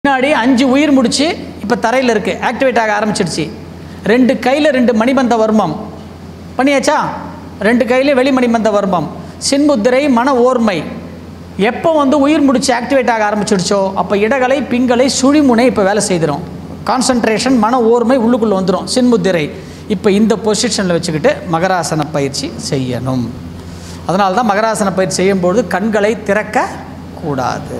முன்னாடி அஞ்சு உயிர் முடிச்சு இப்போ தரையில் இருக்குது ஆக்டிவேட் ஆக ஆரம்பிச்சிடுச்சு ரெண்டு கையில் ரெண்டு மணிபந்த வர்மம் பண்ணியாச்சா ரெண்டு கையில வெளி மணிபந்த வர்மம் சின்முத்திரை மன ஓர்மை எப்போ வந்து உயிர் முடிச்சு ஆக்டிவேட் ஆக ஆரம்பிச்சிடுச்சோ அப்போ இடகலை பிங்கலை சுழிமுனை இப்போ வேலை செய்திடும் கான்சன்ட்ரேஷன் மன ஓர்மை உள்ளுக்குள்ளே வந்துடும் சின்முத்திரை இப்போ இந்த பொசிஷனில் வச்சுக்கிட்டு மகராசன பயிற்சி செய்யணும் அதனால தான் மகராசன பயிற்சி செய்யும்பொழுது கண்களை திறக்க கூடாது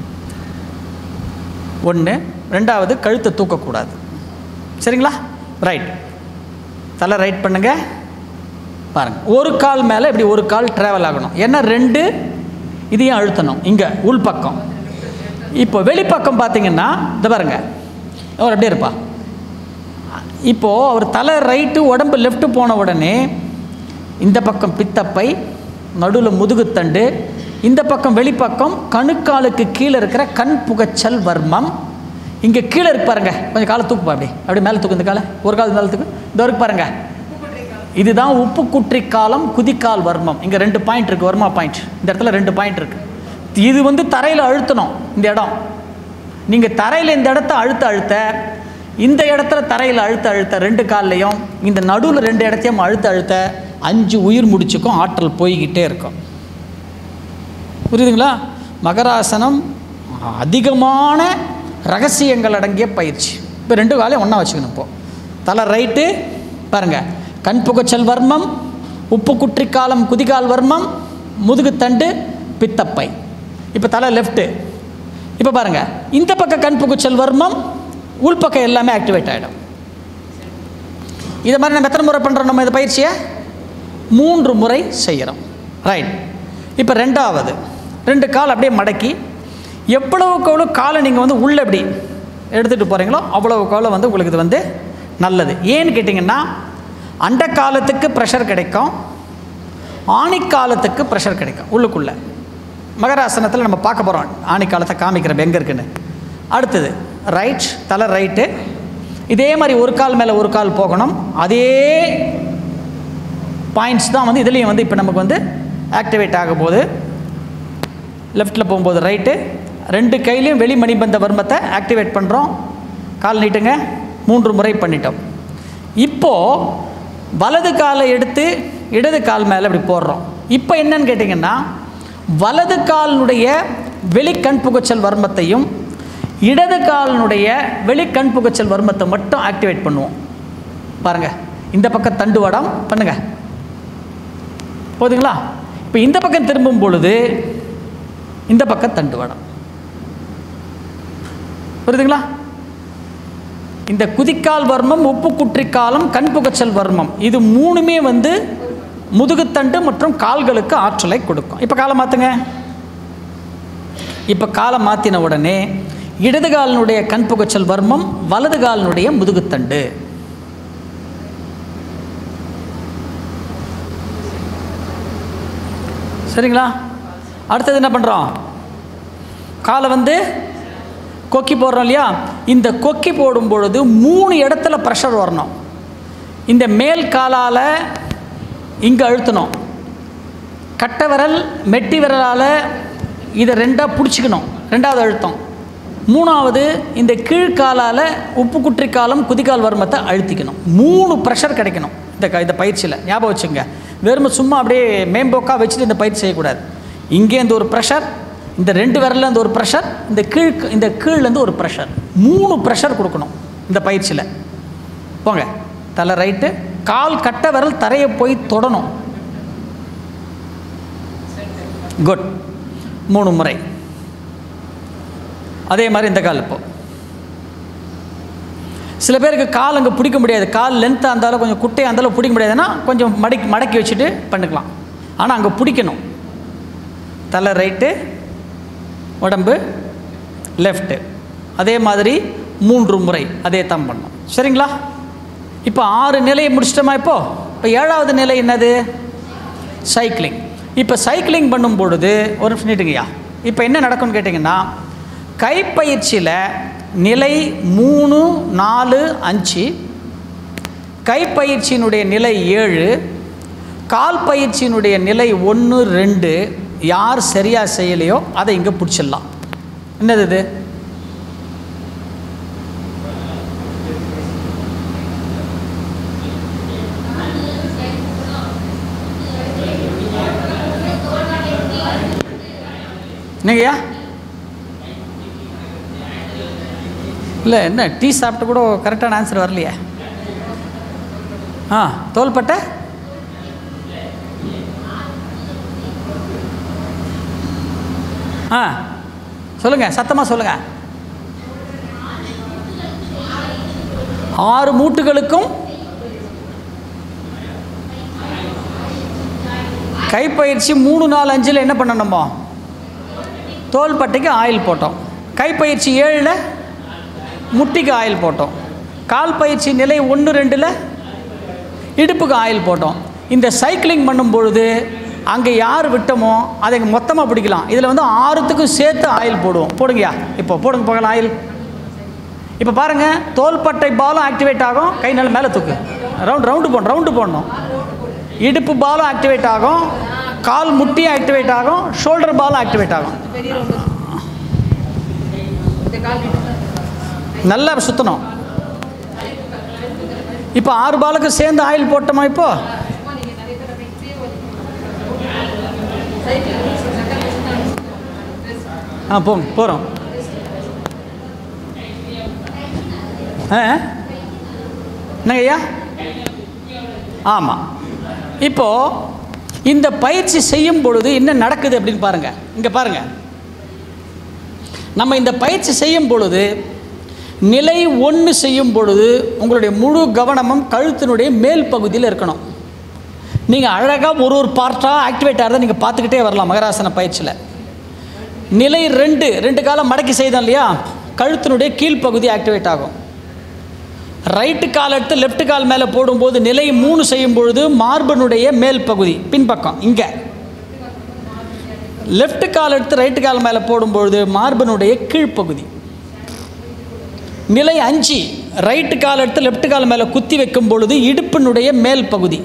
ஒன்று ரெண்டாவது கழுத்தை தூக்கக்கூடாது சரிங்களா ரைட் தலை ரைட் பண்ணுங்க பாருங்க ஒரு கால் மேலே இப்படி ஒரு கால் ட்ராவல் ஆகணும் ஏன்னா ரெண்டு இதையும் அழுத்தணும் இங்கே உள்பக்கம் இப்போ வெளிப்பக்கம் பார்த்தீங்கன்னா இந்த பாருங்க அவர் அப்படியே இருப்பா இப்போது அவர் தலை ரைட்டு உடம்பு லெஃப்ட்டு போன உடனே இந்த பக்கம் பித்தப்பை நடுவில் முதுகுத்தண்டு இந்த பக்கம் வெளிப்பக்கம் கணுக்காலுக்கு கீழே இருக்கிற கண் புகைச்சல் வர்மம் இங்கே கீழே இருக்கு பாருங்க கொஞ்சம் காலை தூக்குப்பா அப்படி அப்படி மேலே தூக்கு இந்த காலை ஒரு கால் மேலே தூக்கு இந்த வரைக்கும் பாருங்க இதுதான் உப்பு குற்றி காலம் குதிக்கால் வர்மம் இங்கே ரெண்டு பாயிண்ட் இருக்குது வர்மா பாயிண்ட் இந்த இடத்துல ரெண்டு பாயிண்ட் இருக்குது இது வந்து தரையில் அழுத்தணும் இந்த இடம் நீங்கள் தரையில் இந்த இடத்த அழுத்த அழுத்த இந்த இடத்துல தரையில் அழுத்த அழுத்த ரெண்டு கால்லையும் இந்த நடுவில் ரெண்டு இடத்தையும் அழுத்த அழுத்த அஞ்சு உயிர் முடிச்சுக்கும் ஆற்றல் போய்கிட்டே இருக்கும் புரியுதுங்களா மகராசனம் அதிகமான ரகசியங்கள் அடங்கிய பயிற்சி இப்போ ரெண்டு காலையும் ஒன்றா வச்சுக்கணும் இப்போ தலை ரைட்டு பாருங்கள் கண் புகைச்சல் வர்மம் உப்பு குற்றிக்காலம் குதிகால் வர்மம் முதுகுத்தண்டு பித்தப்பை இப்போ தலை லெஃப்ட்டு இப்போ பாருங்கள் இந்த பக்கம் கண் புகைச்சல் வர்மம் உள்பக்கம் எல்லாமே ஆக்டிவேட் ஆகிடும் இதை மாதிரி நம்ம எத்தனை முறை பண்ணுறோம் நம்ம இந்த பயிற்சியை மூன்று முறை செய்கிறோம் ரைட் இப்போ ரெண்டாவது ரெண்டு கால் அப்படியே மடக்கி எவ்வளவுக்கு எவ்வளோ காலை நீங்கள் வந்து உள்ளே எப்படி எடுத்துகிட்டு போகிறீங்களோ அவ்வளவுக்கு அவ்வளோ வந்து உங்களுக்கு இது வந்து நல்லது ஏன்னு கேட்டிங்கன்னா அண்ட காலத்துக்கு ப்ரெஷர் கிடைக்கும் ஆணிக்காலத்துக்கு ப்ரெஷர் கிடைக்கும் உள்ளுக்குள்ளே மகராசனத்தில் நம்ம பார்க்க போகிறோம் ஆணிக்காலத்தை காமிக்கிறோம் எங்கே இருக்குன்னு அடுத்தது ரைட் தலை ரைட்டு இதே மாதிரி ஒரு கால் மேலே ஒரு கால் போகணும் அதே பாயிண்ட்ஸ் தான் வந்து இதுலேயும் வந்து இப்போ நமக்கு வந்து ஆக்டிவேட் ஆக போகுது லெஃப்ட்டில் போகும்போது ரைட்டு ரெண்டு கையிலையும் வெளி மணிபந்த வர்மத்தை ஆக்டிவேட் பண்ணுறோம் கால் நீட்டுங்க மூன்று முறை பண்ணிட்டோம் இப்போது வலது காலை எடுத்து இடது கால் மேலே இப்படி போடுறோம் இப்போ என்னன்னு கேட்டிங்கன்னா வலது காலினுடைய வெளிக்கண் புகைச்சல் வர்மத்தையும் இடது காலினுடைய வெளிக்கண் புகைச்சல் வர்மத்தை மட்டும் ஆக்டிவேட் பண்ணுவோம் பாருங்கள் இந்த பக்கம் தண்டுவடம் பண்ணுங்கள் போதுங்களா இப்போ இந்த பக்கம் திரும்பும் பொழுது இந்த பக்கம் தண்டுவடம் புரியுதுங்களா இந்த குதிக்கால் வர்மம் உப்பு குற்றிக்காலம் கண் புகைச்சல் வர்மம் இது மூணுமே வந்து முதுகுத்தண்டு மற்றும் கால்களுக்கு ஆற்றலை கொடுக்கும் இப்போ காலை மாற்றுங்க இப்போ காலை மாற்றின உடனே இடது காலினுடைய கண் புகைச்சல் வர்மம் வலது காலினுடைய முதுகுத்தண்டு சரிங்களா அடுத்தது என்ன பண்ணுறோம் காலை வந்து கொக்கி போடுறோம் இல்லையா இந்த கொக்கி போடும் பொழுது மூணு இடத்துல ப்ரெஷர் வரணும் இந்த மேல் காலால் இங்கே அழுத்தணும் கட்டை விரல் மெட்டி விரலால் இதை ரெண்டாக பிடிச்சிக்கணும் ரெண்டாவது அழுத்தம் மூணாவது இந்த கீழ்காலால் உப்பு குற்றிக்காலம் குதிகால் வர்மத்தை அழுத்திக்கணும் மூணு ப்ரெஷர் கிடைக்கணும் இந்த க இந்த பயிற்சியில் ஞாபகம் வச்சுங்க வெறும் சும்மா அப்படியே மேம்போக்காக வச்சுட்டு இந்த பயிற்சி செய்யக்கூடாது இங்கேருந்து ஒரு ப்ரெஷர் இந்த ரெண்டு விரல்லேருந்து ஒரு ப்ரெஷர் இந்த கீழ் இந்த கீழ்லேருந்து ஒரு ப்ரெஷர் மூணு ப்ரெஷர் கொடுக்கணும் இந்த பயிற்சியில் போங்க தலை ரைட்டு கால் கட்ட விரல் தரையை போய் தொடணும் குட் மூணு முறை அதே மாதிரி இந்த கால் இப்போ சில பேருக்கு கால் அங்கே பிடிக்க முடியாது கால் லென்த்தாக இருந்தாலும் கொஞ்சம் குட்டையாக இருந்தாலும் பிடிக்க முடியாதுன்னா கொஞ்சம் மடக்கி மடக்கி வச்சுட்டு பண்ணிக்கலாம் ஆனால் அங்கே பிடிக்கணும் தலை ரைட்டு உடம்பு லெஃப்ட்டு அதே மாதிரி மூன்று முறை அதே தான் பண்ணணும் சரிங்களா இப்போ ஆறு நிலையை முடிச்சிட்டோமா இப்போ இப்போ ஏழாவது நிலை என்னது சைக்கிளிங் இப்போ சைக்கிளிங் பண்ணும் பொழுது ஒரு நிமிஷம் நீட்டுங்கய்யா இப்போ என்ன நடக்கும்னு கேட்டிங்கன்னா கைப்பயிற்சியில் நிலை மூணு நாலு அஞ்சு கைப்பயிற்சியினுடைய நிலை ஏழு கால் பயிற்சியினுடைய நிலை ஒன்று ரெண்டு யார் சரியாக செய்யலையோ அதை இங்கே பிடிச்சிடலாம் என்னது இது என்னங்கய்யா இல்லை என்ன டீ சாப்பிட்டு கூட கரெக்டான ஆன்சர் வரலையே ஆ தோள்பட்டை ஆ சொல்லுங்கள் சத்தமாக சொல்லுங்கள் ஆறு மூட்டுகளுக்கும் கைப்பயிற்சி மூணு நாலு அஞ்சில் என்ன பண்ணணுமோ தோள்பட்டைக்கு ஆயில் போட்டோம் கைப்பயிற்சி ஏழில் முட்டிக்கு ஆயில் போட்டோம் கால் பயிற்சி நிலை ஒன்று ரெண்டில் இடுப்புக்கு ஆயில் போட்டோம் இந்த சைக்கிளிங் பண்ணும் பொழுது அங்கே யார் விட்டோமோ அதை மொத்தமாக பிடிக்கலாம் இதில் வந்து ஆறுத்துக்கும் சேர்த்து ஆயில் போடுவோம் போடுங்கயா இப்போ போடுங்க போகலாம் ஆயில் இப்போ பாருங்கள் தோள்பட்டை பாலும் ஆக்டிவேட் ஆகும் கை நல்ல மேலே தூக்கு ரவுண்ட் ரவுண்டு போடணும் ரவுண்டு போடணும் இடுப்பு பாலும் ஆக்டிவேட் ஆகும் கால் முட்டியும் ஆக்டிவேட் ஆகும் ஷோல்டர் பாலும் ஆக்டிவேட் ஆகும் பெரிய ரவுண்டு இந்த கால் நல்லா சுற்றணும் இப்போ ஆறு பாலுக்கு சேர்ந்து ஆயில் போட்டோமா இப்போ சும்மா நீங்கள் நிறைய பேர் அப்படியே இப்படியே ஓடிக்கணும். சைக்கிள் சக்கரை வச்சுதான் ஆ போங்க போகிறோம் ஆ என்னங்க ஐயா ஆமாம் இப்போது இந்த பயிற்சி செய்யும் பொழுது என்ன நடக்குது அப்படின்னு பாருங்கள் இங்கே பாருங்கள் நம்ம இந்த பயிற்சி செய்யும் பொழுது நிலை ஒன்று செய்யும் பொழுது உங்களுடைய முழு கவனமும் கழுத்தினுடைய மேல் பகுதியில் இருக்கணும் நீங்கள் அழகாக ஒரு ஒரு பார்ட்டாக ஆக்டிவேட் ஆகிறத நீங்கள் பார்த்துக்கிட்டே வரலாம் மகராசன பயிற்சியில் நிலை ரெண்டு ரெண்டு காலம் மடக்கி செய்தோம் இல்லையா கழுத்தினுடைய கீழ்ப்பகுதி ஆக்டிவேட் ஆகும் ரைட்டு கால் எடுத்து லெஃப்ட் கால் மேலே போடும்போது நிலை மூணு செய்யும் பொழுது மார்பனுடைய மேல் பகுதி பின்பக்கம் இங்கே லெஃப்ட் கால் எடுத்து ரைட்டு கால் மேலே போடும்பொழுது மார்பனுடைய கீழ்ப்பகுதி நிலை அஞ்சு ரைட்டு கால் எடுத்து லெஃப்ட் கால் மேலே குத்தி வைக்கும் பொழுது இடுப்பினுடைய மேல் பகுதி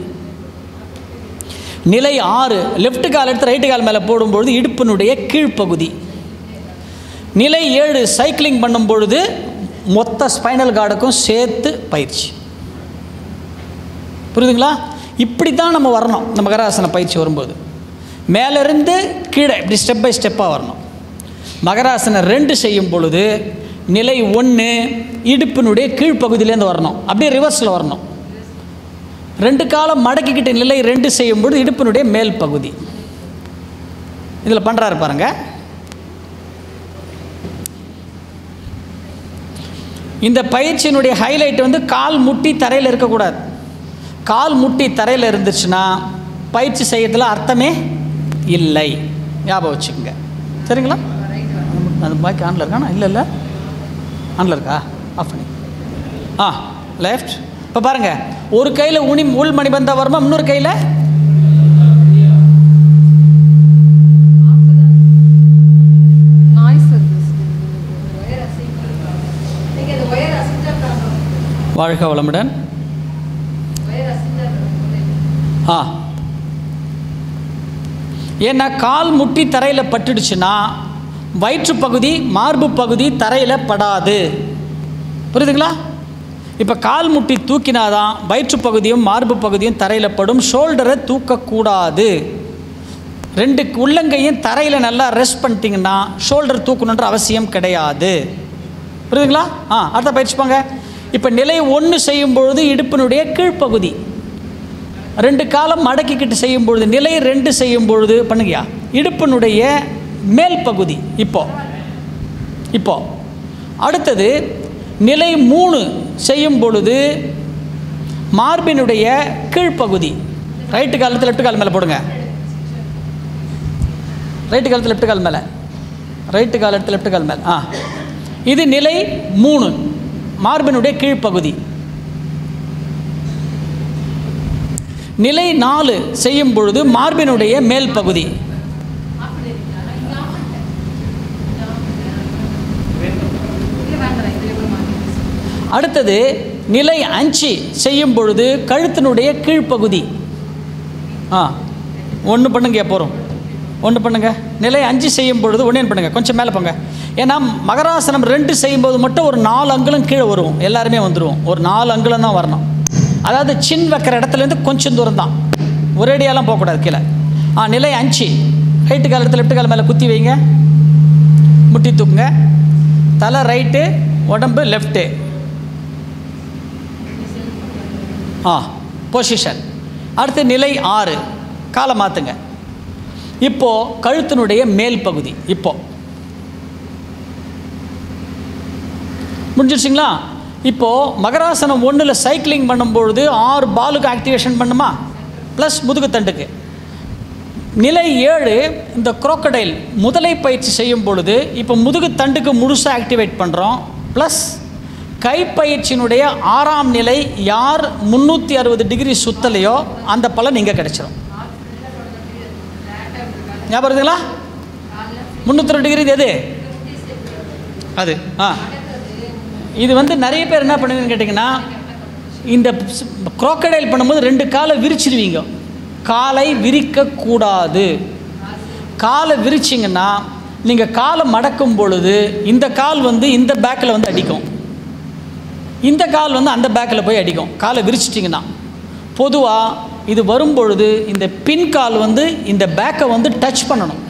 நிலை ஆறு லெஃப்ட் கால் எடுத்து ரைட்டு கால் மேலே போடும்பொழுது இடுப்பினுடைய கீழ்ப்பகுதி நிலை ஏழு சைக்கிளிங் பண்ணும் பொழுது மொத்த ஸ்பைனல் கார்டுக்கும் சேர்த்து பயிற்சி புரியுதுங்களா இப்படி தான் நம்ம வரணும் இந்த மகராசன பயிற்சி வரும்போது மேலேருந்து கீழே இப்படி ஸ்டெப் பை ஸ்டெப்பாக வரணும் மகராசன ரெண்டு செய்யும் பொழுது நிலை ஒன்று இடுப்பினுடைய கீழ்ப்பகுதியிலேருந்து வரணும் அப்படியே ரிவர்ஸில் வரணும் ரெண்டு காலம் மடக்கிக்கிட்ட நிலை ரெண்டு செய்யும்போது இடுப்பினுடைய மேல் பகுதி இதில் பண்ணுறாரு பாருங்க இந்த பயிற்சியினுடைய ஹைலைட் வந்து கால் முட்டி தரையில் இருக்கக்கூடாது கால் முட்டி தரையில் இருந்துச்சுன்னா பயிற்சி செய்யறதுல அர்த்தமே இல்லை ஞாபகம் வச்சுக்கோங்க சரிங்களா அந்த பாக்கி ஆனில் இருக்கானா இல்லை இல்லை ஆனில் இருக்கா ஆஃப் பண்ணி ஆ லெஃப்ட் இப்போ பாருங்கள் ஒரு கையில் உனி உள் மணிபந்தா வருமா இன்னொரு கையில் நாய்ஸ் வருது ஒயர் அசைக்கணும் நீங்கள் அந்த ஒயர் அசைஞ்சா வாழ்க வளமுடன் ஒயர் அசைஞ்சா ஆ ஏன்னா கால் முட்டி தரையில் பட்டுடுச்சுன்னா வயிற்று பகுதி மார்பு பகுதி தரையில் படாது புரியுதுங்களா இப்போ கால் முட்டி தூக்கினாதான் வயிற்று பகுதியும் மார்பு பகுதியும் தரையில் படும் ஷோல்டரை தூக்கக்கூடாது ரெண்டு உள்ளங்கையும் தரையில் நல்லா ரெஸ்ட் பண்ணிட்டீங்கன்னா ஷோல்டர் தூக்கணுன்ற அவசியம் கிடையாது புரியுதுங்களா ஆ அடுத்த பயிற்சி போங்க இப்போ நிலை ஒன்று செய்யும் பொழுது இடுப்பினுடைய கீழ்ப்பகுதி ரெண்டு காலம் மடக்கிக்கிட்டு செய்யும் பொழுது நிலை ரெண்டு செய்யும் பொழுது பண்ணுங்கயா இடுப்பினுடைய மேல் பகுதி இப்போ இப்போ அடுத்தது நிலை மூணு செய்யும் பொழுது மார்பினுடைய கீழ்ப்பகுதி ரைட்டு காலத்தில் லெஃப்ட் கால் மேலே போடுங்க ரைட்டு காலத்தில் லெஃப்ட் கால் மேலே ரைட்டு கால் எடுத்து லெஃப்ட் கால் மேலே ஆ இது நிலை மூணு மார்பினுடைய கீழ்ப்பகுதி நிலை நாலு செய்யும் பொழுது மார்பினுடைய மேல் பகுதி இல்லை வேண்டாம் இது எவ்வளோ மாற்றி அடுத்தது நிலை அஞ்சு செய்யும் பொழுது கழுத்தினுடைய கீழ்ப்பகுதி ஆ ஒன்று பண்ணுங்க போகிறோம் ஒன்று பண்ணுங்க நிலை அஞ்சு செய்யும் பொழுது ஒன்று பண்ணுங்க கொஞ்சம் மேலே போங்க ஏன்னா மகராசனம் ரெண்டு செய்யும்போது மட்டும் ஒரு நாலு அங்குலம் கீழே வருவோம் எல்லாருமே வந்துடுவோம் ஒரு நாலு அங்குலம் தான் வரணும் அதாவது சின் வைக்கிற இடத்துலேருந்து கொஞ்சம் தூரம் தான் ஒரேடியாலாம் போகக்கூடாது கீழே ஆ நிலை அஞ்சு ரைட்டு கால் எடுத்து லெஃப்ட் கால் மேலே குத்தி வைங்க முட்டி தூக்குங்க தலை ரைட்டு உடம்பு லெஃப்ட்டு ஆ பொசிஷன் அடுத்து நிலை ஆறு காலை மாற்றுங்க இப்போது கழுத்தினுடைய மேல் பகுதி இப்போ முடிஞ்சிருச்சிங்களா இப்போது மகராசனம் ஒன்றில் சைக்கிளிங் பண்ணும்பொழுது ஆறு பாலுக்கு ஆக்டிவேஷன் பண்ணுமா ப்ளஸ் முதுகுத்தண்டுக்கு நிலை ஏழு இந்த குரோக்கடைல் முதலை பயிற்சி செய்யும் பொழுது இப்போ முதுகுத்தண்டுக்கு முழுசாக ஆக்டிவேட் பண்ணுறோம் ப்ளஸ் கைப்பயிற்சியினுடைய ஆறாம் நிலை யார் முந்நூற்றி அறுபது டிகிரி சுத்தலையோ அந்த பலன் இங்கே கிடைச்சிரும் ஞாபகம் இருக்குங்களா முந்நூற்றி டிகிரி இது எது அது ஆ இது வந்து நிறைய பேர் என்ன பண்ணுவீங்கன்னு கேட்டிங்கன்னா இந்த குரோக்கடைல் பண்ணும்போது ரெண்டு காலை விரிச்சிருவீங்க காலை விரிக்கக்கூடாது காலை விரிச்சிங்கன்னா நீங்கள் காலை மடக்கும் பொழுது இந்த கால் வந்து இந்த பேக்கில் வந்து அடிக்கும் இந்த கால் வந்து அந்த பேக்கில் போய் அடிக்கும் காலை விரிச்சிட்டிங்கன்னா பொதுவாக இது வரும்பொழுது இந்த பின் கால் வந்து இந்த பேக்கை வந்து டச் பண்ணணும்